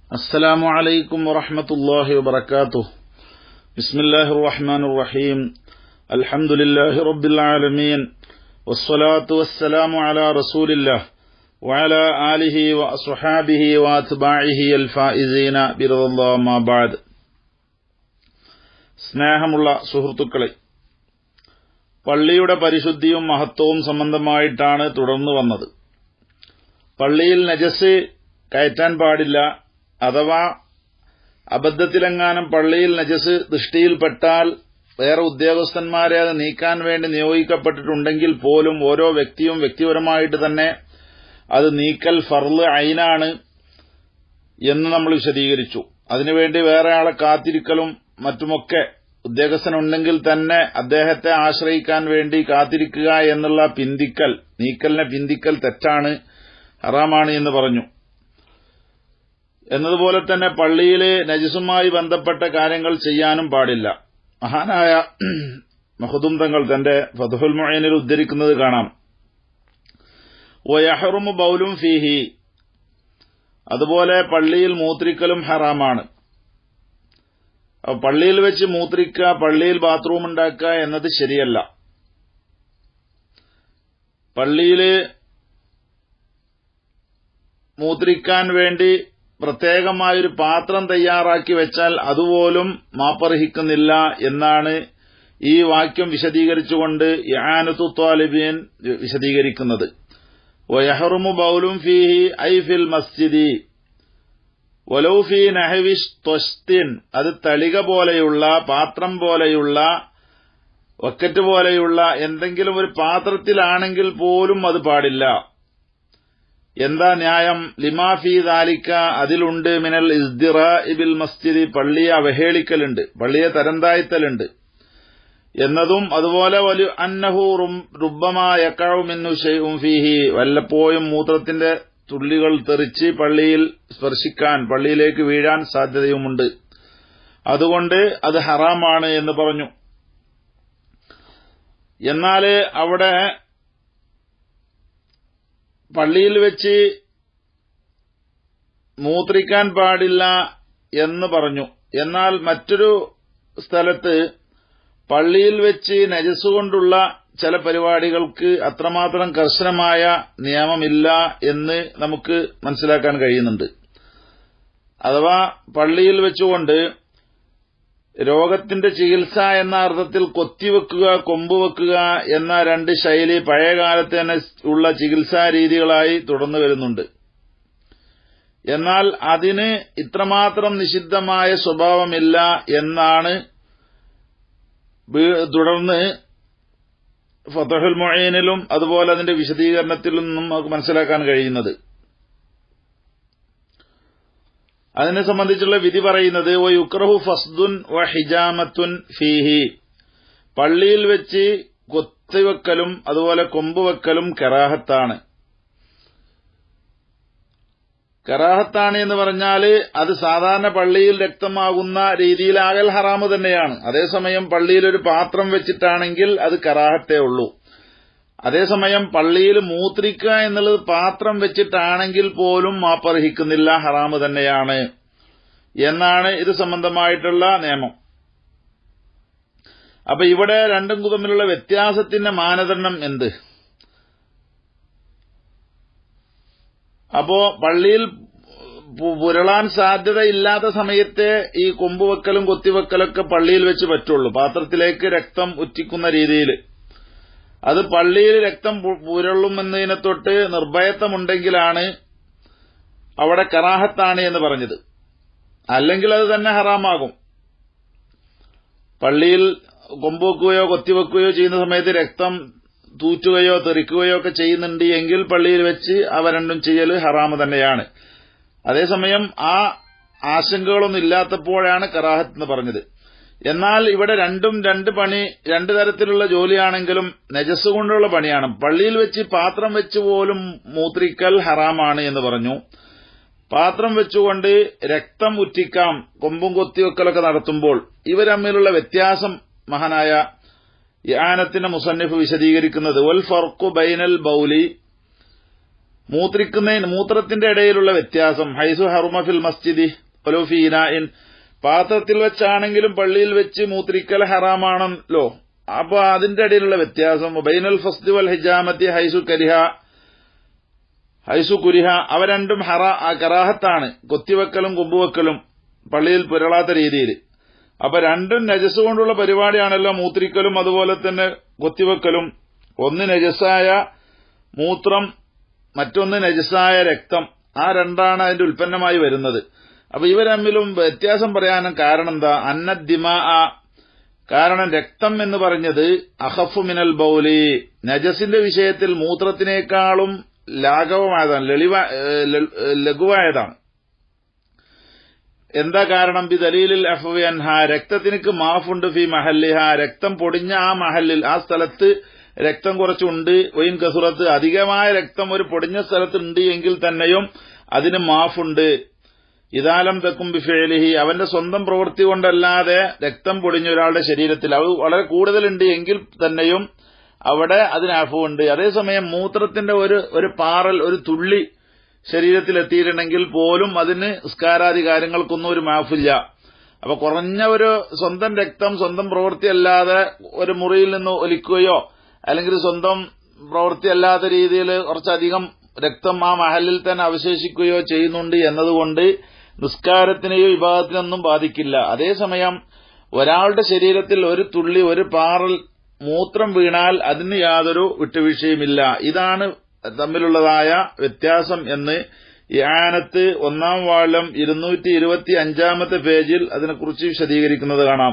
السلام عليكم ورحمة الله وبركاته بسم الله الرحمن الرحيم الحمد لله رب العالمين والصلاة والسلام على رسول الله وعلى آله وأصحابه وأتباعه الفائزين برضا الله ما بعد സ്നേഹമുള്ള സുഹൃത്തുക്കളെ പള്ളിയുടെ പരിശുദ്ധിയും മഹത്വവും സംബന്ധമായിട്ടാണ് തുടർന്നു വന്നത് പള്ളിയിൽ നജസ് കയറ്റാൻ പാടില്ല അഥവാ അബദ്ധത്തിലെങ്ങാനും പള്ളിയിൽ നജസ് ദൃഷ്ടിയിൽപ്പെട്ടാൽ വേറെ ഉദ്യോഗസ്ഥന്മാരെ അത് നീക്കാൻ വേണ്ടി നിയോഗിക്കപ്പെട്ടിട്ടുണ്ടെങ്കിൽ പോലും ഓരോ വ്യക്തിയും വ്യക്തിപരമായിട്ട് തന്നെ അത് നീക്കൽ ഫർള് ഐനാണ് എന്ന് നമ്മൾ വിശദീകരിച്ചു അതിനുവേണ്ടി വേറെ ആളെ കാത്തിരിക്കലും മറ്റുമൊക്കെ ഉദ്യോഗസ്ഥനുണ്ടെങ്കിൽ തന്നെ അദ്ദേഹത്തെ ആശ്രയിക്കാൻ വേണ്ടി കാത്തിരിക്കുക എന്നുള്ള പിന്തിക്കൽ നീക്കലിനെ പിന്തിക്കൽ തെറ്റാണ് ഹറാമാണ് എന്ന് പറഞ്ഞു എന്നതുപോലെ തന്നെ പള്ളിയിലെ നജിസുമായി ബന്ധപ്പെട്ട കാര്യങ്ങൾ ചെയ്യാനും പാടില്ല മഹാനായ മഹദും തങ്ങൾ തന്റെ ഫതുഹുൽ മൊയ്നിൽ ഉദ്ധരിക്കുന്നത് കാണാം ഒയഹറുമു ബൌലും ഫീഹി അതുപോലെ പള്ളിയിൽ മൂത്രിക്കലും ഹറാമാണ് പള്ളിയിൽ വെച്ച് മൂത്രിക്കുക പള്ളിയിൽ ബാത്റൂം ഉണ്ടാക്കുക എന്നത് ശരിയല്ല പള്ളിയില് മൂത്രിക്കാൻ വേണ്ടി പ്രത്യേകമായൊരു പാത്രം തയ്യാറാക്കി വെച്ചാൽ അതുപോലും മാപ്പർഹിക്കുന്നില്ല എന്നാണ് ഈ വാക്യം വിശദീകരിച്ചുകൊണ്ട് യാനത്തു ത്വാലിബീൻ വിശദീകരിക്കുന്നത് വയഹറുമു ബൌലും ഫീഹി ഐ ഫിൽ മസ്ജിദി വലൌഫി നഹവിഷ് ത്വസ്തിൻ അത് തളിക പോലെയുള്ള പാത്രം പോലെയുള്ള വക്കറ്റ് പോലെയുള്ള എന്തെങ്കിലും ഒരു പാത്രത്തിലാണെങ്കിൽ പോലും അത് പാടില്ല എന്താ ന്യായം ലിമാഫി ദാലിക്ക അതിലുണ്ട് മിനൽ ഇസ്ദിറ ഇബിൽ മസ്ജിദി പള്ളിയെ അവഹേളിക്കലുണ്ട് പള്ളിയെ തരംതാഴ്ത്തലുണ്ട് എന്നതും അതുപോലെ വലിയ അന്നഹു റുബമായക്കാവുമെന്നു ഷെയ്ഉം ഫീഹി വല്ലപ്പോഴും മൂത്രത്തിന്റെ തുള്ളികൾ തെറിച്ച് പള്ളിയിൽ സ്പർശിക്കാൻ പള്ളിയിലേക്ക് വീഴാൻ സാധ്യതയുമുണ്ട് അതുകൊണ്ട് അത് ഹറാമാണ് എന്ന് പറഞ്ഞു എന്നാൽ അവിടെ പള്ളിയിൽ വെച്ച് മൂത്രിക്കാൻ പാടില്ല എന്ന് പറഞ്ഞു എന്നാൽ മറ്റൊരു സ്ഥലത്ത് പള്ളിയിൽ വെച്ച് നജസ്സുകൊണ്ടുള്ള ചില പരിപാടികൾക്ക് അത്രമാത്രം കർശനമായ നിയമമില്ല എന്ന് നമുക്ക് മനസ്സിലാക്കാൻ കഴിയുന്നുണ്ട് അഥവാ പള്ളിയിൽ വെച്ചുകൊണ്ട് രോഗത്തിന്റെ ചികിത്സ എന്ന അർത്ഥത്തിൽ കൊത്തിവെക്കുക കൊമ്പുവെക്കുക എന്ന രണ്ട് ശൈലി പഴയകാലത്ത് തന്നെ ഉള്ള ചികിത്സാ രീതികളായി തുടർന്നു വരുന്നുണ്ട് എന്നാൽ അതിന് ഇത്രമാത്രം നിഷിദ്ധമായ സ്വഭാവമില്ല എന്നാണ് തുടർന്ന് ഫതഹുൽ മൊയ്നിലും അതുപോലെ അതിന്റെ വിശദീകരണത്തിലും നമുക്ക് മനസ്സിലാക്കാൻ കഴിയുന്നത് അതിനെ സംബന്ധിച്ചുള്ള വിധി പറയുന്നത് ഒ യുക്രഹു ഫസ്ദുൻ വ ഹിജാമത്തുൻ ഫീഹി പള്ളിയിൽ വെച്ച് കൊത്തിവെക്കലും അതുപോലെ കൊമ്പുവെക്കലും കറാഹത്താണ് കറാഹത്താണ് എന്ന് പറഞ്ഞാൽ അത് സാധാരണ പള്ളിയിൽ രക്തമാകുന്ന രീതിയിലാകൽ ഹറാമ് തന്നെയാണ് അതേസമയം പള്ളിയിൽ ഒരു പാത്രം വെച്ചിട്ടാണെങ്കിൽ അത് കറാഹത്തേ ഉള്ളൂ അതേസമയം പള്ളിയിൽ മൂത്രിക്കുക എന്നുള്ളത് പാത്രം വെച്ചിട്ടാണെങ്കിൽ പോലും മാപ്പർഹിക്കുന്നില്ല ഹറാമ് തന്നെയാണ് എന്നാണ് ഇത് സംബന്ധമായിട്ടുള്ള നിയമം അപ്പൊ ഇവിടെ രണ്ടും തമ്മിലുള്ള വ്യത്യാസത്തിന്റെ മാനദണ്ഡം എന്ത് അപ്പോ പള്ളിയിൽ പുരളാൻ സാധ്യതയില്ലാത്ത സമയത്തെ ഈ കൊമ്പുവെക്കലും കൊത്തിവെക്കലൊക്കെ പള്ളിയിൽ വെച്ച് പറ്റുള്ളൂ പാത്രത്തിലേക്ക് രക്തം ഉറ്റിക്കുന്ന രീതിയിൽ അത് പള്ളിയിൽ രക്തം പുരളുമെന്നതിനെ തൊട്ട് നിർഭയത്വമുണ്ടെങ്കിലാണ് അവിടെ കറാഹത്താണ് എന്ന് പറഞ്ഞത് അല്ലെങ്കിൽ അത് തന്നെ ഹറാമാകും പള്ളിയിൽ കൊമ്പുവെക്കുകയോ കൊത്തിവെക്കുകയോ ചെയ്യുന്ന സമയത്ത് രക്തം തൂറ്റുകയോ തെറിക്കുകയോ ഒക്കെ ചെയ്യുന്നുണ്ട് എങ്കിൽ പള്ളിയിൽ വെച്ച് അവ രണ്ടും ചെയ്യൽ ഹറാമ് തന്നെയാണ് അതേസമയം ആ ആശങ്കകളൊന്നും ഇല്ലാത്തപ്പോഴാണ് കറാഹത്ത് എന്ന് പറഞ്ഞത് എന്നാൽ ഇവിടെ രണ്ടും രണ്ട് പണി രണ്ട് തരത്തിലുള്ള ജോലിയാണെങ്കിലും നജസ് കൊണ്ടുള്ള പണിയാണ് പള്ളിയിൽ വെച്ച് പാത്രം വെച്ച് പോലും മൂത്രിക്കൽ ഹറാമാണ് എന്ന് പറഞ്ഞു പാത്രം വെച്ചുകൊണ്ട് രക്തം ഉറ്റിക്കാം കൊമ്പും കൊത്തിവെക്കലൊക്കെ നടത്തുമ്പോൾ ഇവ തമ്മിലുള്ള വ്യത്യാസം മഹാനായ യാനത്തിന്റെ മുസന്നിഫ് വിശദീകരിക്കുന്നത് വൽ ഫർക്കു ബൈനൽ ബൌലി മൂത്രിക്കുന്നതിന് മൂത്രത്തിന്റെ ഇടയിലുള്ള വ്യത്യാസം ഹൈസു ഹറുമ ഫിൽ മസ്ജിദി ഒലോഫീനായിൻ പാത്രത്തിൽ വെച്ചാണെങ്കിലും പള്ളിയിൽ വെച്ച് മൂത്രിക്കൽ ഹറാമാണല്ലോ അപ്പൊ അതിന്റെ ഇടയിലുള്ള വ്യത്യാസം ബൈനൽ ഫസ്തിവൽ ഹിജാമത്തി ഹൈസു കരിഹ ഹൈസു കുരിഹ അവ രണ്ടും ഹറ കറാഹത്താണ് കൊത്തിവെക്കലും കൊമ്പുവെക്കലും പള്ളിയിൽ പുരളാത്ത രീതിയിൽ അപ്പൊ രണ്ടും നജസ് കൊണ്ടുള്ള പരിപാടിയാണല്ലോ മൂത്രിക്കലും അതുപോലെ തന്നെ കൊത്തിവെക്കലും ഒന്ന് നജസായ മൂത്രം മറ്റൊന്ന് നജസായ രക്തം ആ രണ്ടാണ് അതിന്റെ ഉൽപ്പന്നമായി വരുന്നത് അപ്പൊ ഇവ തമ്മിലും വ്യത്യാസം പറയാനും കാരണം എന്താ അന്നദ്ദിമ കാരണം രക്തം എന്ന് പറഞ്ഞത് അഹഫു മിനൽ ബൌലി നജസിന്റെ വിഷയത്തിൽ മൂത്രത്തിനേക്കാളും ലാഘവമായതാണ് ലളിവ ലഘുവായതാണ് എന്താ കാരണം ബി ദലീലിൽ അഫ്വി അൻഹ രക്തത്തിനക്ക് മാഫുണ്ട് ഫി മഹല്ലിഹ രക്തം പൊടിഞ്ഞ ആ മഹല്ലിൽ ആ സ്ഥലത്ത് രക്തം കുറച്ചുണ്ട് ഒയിൻ കസുറത്ത് അധികമായ രക്തം ഒരു പൊടിഞ്ഞ സ്ഥലത്തുണ്ട് എങ്കിൽ തന്നെയും അതിന് മാഫുണ്ട് ഇതാലം തെക്കും ബിഫേലിഹി അവന്റെ സ്വന്തം പ്രവൃത്തി കൊണ്ടല്ലാതെ രക്തം പൊടിഞ്ഞ ഒരാളുടെ ശരീരത്തിൽ അത് വളരെ കൂടുതലുണ്ട് എങ്കിൽ തന്നെയും അവിടെ അതിന് അഫുണ്ട് അതേസമയം മൂത്രത്തിന്റെ ഒരു ഒരു പാറൽ ഒരു തുള്ളി ശരീരത്തിൽ എത്തിയിട്ടുണ്ടെങ്കിൽ പോലും അതിന് നിസ്കാരാദി കാര്യങ്ങൾക്കൊന്നും ഒരു മാഫില്ല അപ്പൊ കുറഞ്ഞ ഒരു സ്വന്തം രക്തം സ്വന്തം പ്രവൃത്തി അല്ലാതെ ഒരു മുറിയിൽ നിന്ന് ഒലിക്കുകയോ അല്ലെങ്കിൽ സ്വന്തം പ്രവൃത്തി അല്ലാത്ത രീതിയിൽ കുറച്ചധികം രക്തം ആ മഹലിൽ തന്നെ അവശേഷിക്കുകയോ ചെയ്യുന്നുണ്ട് എന്നതുകൊണ്ട് നിസ്കാരത്തിനെയോ വിഭാഗത്തിനൊന്നും ബാധിക്കില്ല അതേസമയം ഒരാളുടെ ശരീരത്തിൽ ഒരു തുള്ളി ഒരു പാറൽ മൂത്രം വീണാൽ അതിന് യാതൊരു വിട്ടുവീഴ്ചയുമില്ല ഇതാണ് തമ്മിലുള്ളതായ വ്യത്യാസം എന്ന് യാനത്ത് ഒന്നാം വാളം ഇരുന്നൂറ്റി ഇരുപത്തി അഞ്ചാമത്തെ പേജിൽ അതിനെക്കുറിച്ച് വിശദീകരിക്കുന്നത് കാണാം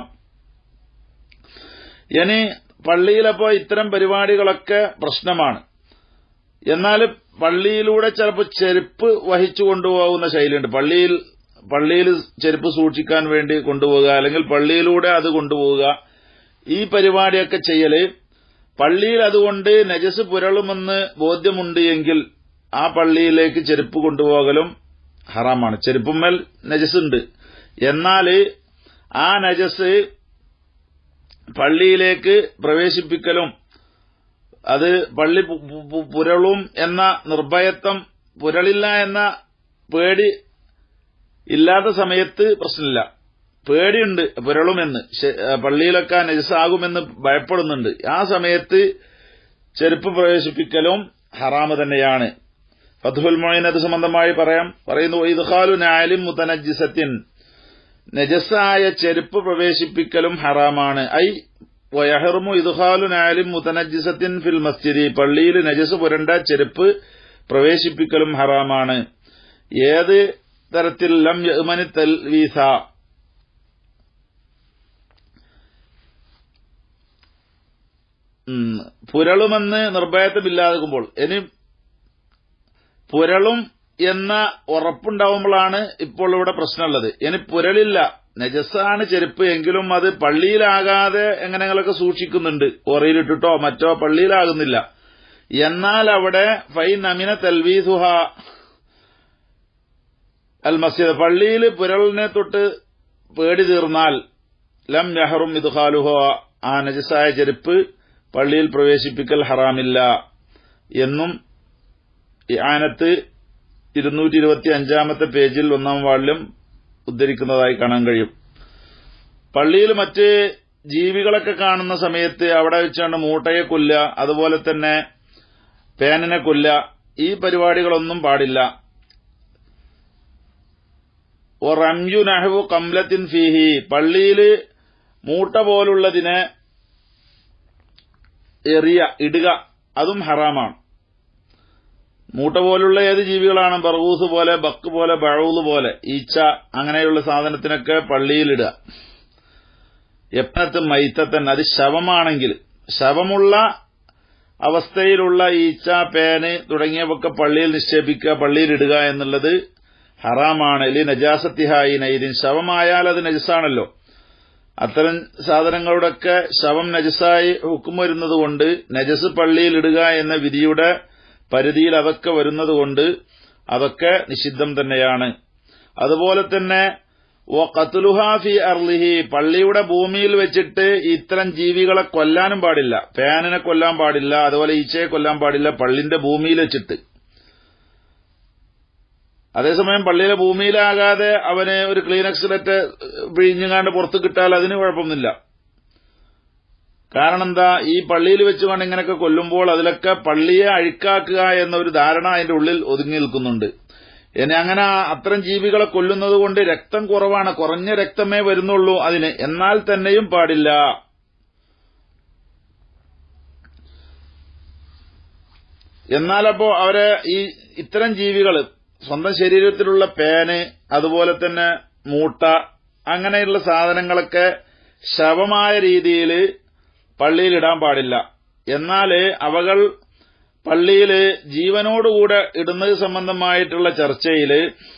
ഇനി പള്ളിയിലപ്പോ ഇത്തരം പരിപാടികളൊക്കെ പ്രശ്നമാണ് എന്നാൽ പള്ളിയിലൂടെ ചിലപ്പോൾ ചെരുപ്പ് വഹിച്ചു കൊണ്ടുപോകുന്ന ശൈലിയുണ്ട് പള്ളിയിൽ പള്ളിയിൽ ചെരുപ്പ് സൂക്ഷിക്കാൻ വേണ്ടി കൊണ്ടുപോകുക അല്ലെങ്കിൽ പള്ളിയിലൂടെ അത് കൊണ്ടുപോവുക ഈ പരിപാടിയൊക്കെ ചെയ്യല് പള്ളിയിൽ അതുകൊണ്ട് നജസ് പുരളുമെന്ന് ബോധ്യമുണ്ട് എങ്കിൽ ആ പള്ളിയിലേക്ക് ചെരുപ്പ് കൊണ്ടുപോകലും ഹറാമാണ് ചെരുപ്പുമ്മൽ നജസ് ഉണ്ട് എന്നാൽ ആ നജസ് പള്ളിയിലേക്ക് പ്രവേശിപ്പിക്കലും അത് പള്ളി പുരളും എന്ന നിർഭയത്വം പുരളില്ല എന്ന പേടി ഇല്ലാത്ത സമയത്ത് പ്രശ്നമില്ല പേടിയുണ്ട് പുരളുമെന്ന് പള്ളിയിലൊക്കെ നജസാകുമെന്ന് ഭയപ്പെടുന്നുണ്ട് ആ സമയത്ത് ചെരുപ്പ് പ്രവേശിപ്പിക്കലും ഹറാമ് തന്നെയാണ് ഫതുൽ മൊയിൻ അത് സംബന്ധമായി പറയാം പറയുന്നു ഇദ്ഖാലു നാലിം മുതനജിസത്തിൻ നജസായ ചെരുപ്പ് പ്രവേശിപ്പിക്കലും ഹറാമാണ് ഐ വയഹറുമു ഇദ്ഖാലു നാലിം മുതനജിസത്തിൻ ഫിൽ മസ്ജിദി പള്ളിയിൽ നജസ് പുരണ്ട ചെരുപ്പ് പ്രവേശിപ്പിക്കലും ഹറാമാണ് ഏത് തരത്തിൽ ലം യഅ്മനി തൽവീസ പുരളുമെന്ന് നിർഭയത്വമില്ലാതാകുമ്പോൾ ഇനി പുരളും എന്ന ഉറപ്പുണ്ടാവുമ്പോഴാണ് ഇപ്പോൾ ഇവിടെ പ്രശ്നമുള്ളത് ഇനി പുരളില്ല നജസാണ് ചെരുപ്പ് എങ്കിലും അത് പള്ളിയിലാകാതെ എങ്ങനെങ്ങളൊക്കെ സൂക്ഷിക്കുന്നുണ്ട് ഓറയിലിട്ടിട്ടോ മറ്റോ പള്ളിയിലാകുന്നില്ല എന്നാൽ അവിടെ ഫൈ നമിന തൽവീസുഹ അൽ മസ്ജിദ് പള്ളിയിൽ പുരളിനെ തൊട്ട് പേടി തീർന്നാൽ ലം നെഹറും ഇദ്ഖാലുഹോ ആ നജസായ ചെരുപ്പ് പള്ളിയിൽ പ്രവേശിപ്പിക്കൽ ഹറാമില്ല എന്നും ആനത്ത് ഇരുന്നൂറ്റി ഇരുപത്തി അഞ്ചാമത്തെ പേജിൽ ഒന്നാം വാള്യം ഉദ്ധരിക്കുന്നതായി കാണാൻ കഴിയും പള്ളിയിൽ മറ്റ് ജീവികളൊക്കെ കാണുന്ന സമയത്ത് അവിടെ വെച്ചാണ് മൂട്ടയെ കൊല്ലുക അതുപോലെ തന്നെ പേനനെ കൊല്ലുക ഈ പരിപാടികളൊന്നും പാടില്ല ഓ റംയു നഹവു കംലത്തിൻ ഫീഹി പള്ളിയിൽ മൂട്ട പോലുള്ളതിനെ എറിയ ഇടുക അതും ഹറാമാണ് മൂട്ട പോലുള്ള ഏത് ജീവികളാണ് ബർഗൂസ് പോലെ ബക്ക് പോലെ ബഴൂസ് പോലെ ഈച്ച അങ്ങനെയുള്ള സാധനത്തിനൊക്കെ പള്ളിയിലിടുക എപ്പനത്ത് മൈത്തത്തൻ അത് ശവമാണെങ്കിൽ ശവമുള്ള അവസ്ഥയിലുള്ള ഈച്ച പേന് തുടങ്ങിയവയൊക്കെ പള്ളിയിൽ നിക്ഷേപിക്കുക പള്ളിയിലിടുക എന്നുള്ളത് ഹറാമാണ് ലി നജാസത്തിഹായി നൈദിൻ ശവമായാൽ അത് നജസാണല്ലോ അത്തരം സാധനങ്ങളുടെയൊക്കെ ശവം നജസായി ഹുക്കും വരുന്നതുകൊണ്ട് നജസ് പള്ളിയിൽ ഇടുക എന്ന വിധിയുടെ പരിധിയിൽ അതൊക്കെ വരുന്നതുകൊണ്ട് അതൊക്കെ നിഷിദ്ധം തന്നെയാണ് അതുപോലെ തന്നെ ഓ കത്തുലുഹാഫി അർലിഹി പള്ളിയുടെ ഭൂമിയിൽ വെച്ചിട്ട് ഇത്തരം ജീവികളെ കൊല്ലാനും പാടില്ല ഫാനിനെ കൊല്ലാൻ പാടില്ല അതുപോലെ ഈച്ചയെ കൊല്ലാൻ പാടില്ല പള്ളിന്റെ ഭൂമിയിൽ വെച്ചിട്ട് അതേസമയം പള്ളിയിലെ ഭൂമിയിലാകാതെ അവന് ഒരു ക്ലീനക്സിലറ്റ് പിഴിഞ്ഞുകാണ്ട് പുറത്ത് കിട്ടാൽ അതിന് കുഴപ്പമൊന്നുമില്ല കാരണം എന്താ ഈ പള്ളിയിൽ വെച്ചുകൊണ്ട് ഇങ്ങനെയൊക്കെ കൊല്ലുമ്പോൾ അതിലൊക്കെ പള്ളിയെ അഴുക്കാക്കുക എന്ന ഒരു ധാരണ അതിന്റെ ഉള്ളിൽ ഒതുങ്ങി നിൽക്കുന്നുണ്ട് ഇനി അങ്ങനെ അത്തരം ജീവികളെ കൊല്ലുന്നത് കൊണ്ട് രക്തം കുറവാണ് കുറഞ്ഞ രക്തമേ വരുന്നുള്ളൂ അതിന് എന്നാൽ തന്നെയും പാടില്ല എന്നാലപ്പോ അവരെ ഈ ഇത്തരം ജീവികൾ സ്വന്തം ശരീരത്തിലുള്ള പേന് അതുപോലെ തന്നെ മൂട്ട അങ്ങനെയുള്ള സാധനങ്ങളൊക്കെ ശവമായ രീതിയിൽ പള്ളിയിൽ ഇടാൻ പാടില്ല എന്നാല് അവകൾ പള്ളിയിൽ ജീവനോടുകൂടെ ഇടുന്നത് സംബന്ധമായിട്ടുള്ള ചർച്ചയില്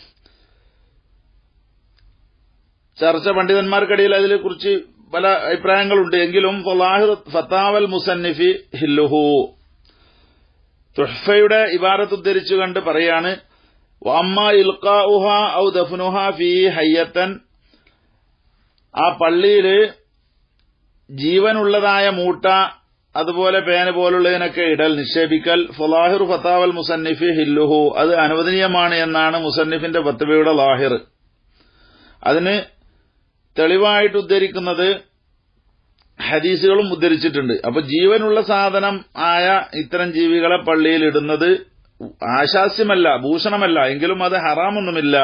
ചർച്ച പണ്ഡിതന്മാർക്കിടയിൽ അതിനെ കുറിച്ച് പല അഭിപ്രായങ്ങളുണ്ട് എങ്കിലും ഫത്താവൽ മുസന്നിഫി ഹില്ലുഹു തുഹ്ഫയുടെ ഇബാറത്ത് ഉദ്ധരിച്ചുകൊണ്ട് പറയാണ് വമ്മ ഇൽക്കാഉഹ ഔ ദഫ്നുഹ ഫീ ഹയ്യത്തൻ ആ പള്ളിയില് ജീവനുള്ളതായ മൂട്ട അതുപോലെ പേന പോലുള്ളതിനൊക്കെ ഇടൽ നിക്ഷേപിക്കൽ ഫലാഹിർ ഫത്താവൽ മുസന്നിഫി ഹില്ലുഹു അത് അനുവദനീയമാണ് എന്നാണ് മുസന്നിഫിന്റെ ഫത്തവയുടെ ലാഹിർ അതിന് തെളിവായിട്ട് ഉദ്ധരിക്കുന്നത് ഹദീസുകളും ഉദ്ധരിച്ചിട്ടുണ്ട് അപ്പൊ ജീവനുള്ള സാധനം ആയ ഇത്തരം ജീവികളെ പള്ളിയിൽ ഇടുന്നത് ആശാസ്യമല്ല ഭൂഷണമല്ല എങ്കിലും അത് ഹറാമൊന്നുമില്ല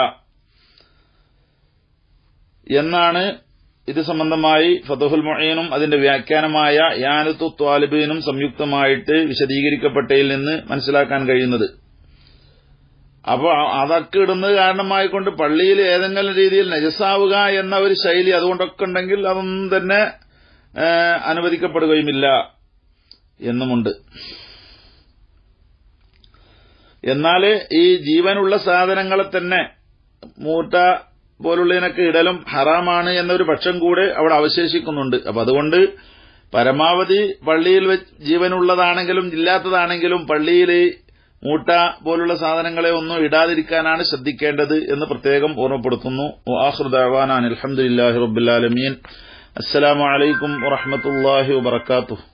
എന്നാണ് ഇത് സംബന്ധമായി ഫതുഹുൽ മൊയ്യനും അതിന്റെ വ്യാഖ്യാനമായ യാനത്തു ത്വാലിബീനും സംയുക്തമായിട്ട് വിശദീകരിക്കപ്പെട്ടതിൽ നിന്ന് മനസ്സിലാക്കാൻ കഴിയുന്നത് അപ്പൊ അതൊക്കെ ഇടുന്നത് കാരണമായിക്കൊണ്ട് പള്ളിയിൽ ഏതെങ്കിലും രീതിയിൽ നജസാവുക എന്ന ഒരു ശൈലി അതുകൊണ്ടൊക്കെ ഉണ്ടെങ്കിൽ അതൊന്നും തന്നെ അനുവദിക്കപ്പെടുകയുമില്ല എന്നുമുണ്ട് എന്നാൽ ഈ ജീവനുള്ള സാധനങ്ങളെ തന്നെ മൂട്ട പോലുള്ളതിനൊക്കെ ഇടലും ഹറാമാണ് എന്നൊരു പക്ഷം കൂടെ അവിടെ അവശേഷിക്കുന്നുണ്ട് അപ്പൊ അതുകൊണ്ട് പരമാവധി പള്ളിയിൽ ജീവനുള്ളതാണെങ്കിലും ഇല്ലാത്തതാണെങ്കിലും പള്ളിയിൽ മൂട്ട പോലുള്ള സാധനങ്ങളെ ഒന്നും ഇടാതിരിക്കാനാണ് ശ്രദ്ധിക്കേണ്ടത് എന്ന് പ്രത്യേകം ഓർമ്മപ്പെടുത്തുന്നു ആഹൃദാൻ അലഹമുല്ലാഹി റബുലാലമീൻ അസ്സലാമലൈക്കും വറഹമത്തല്ലാഹി വബർക്കാത്തു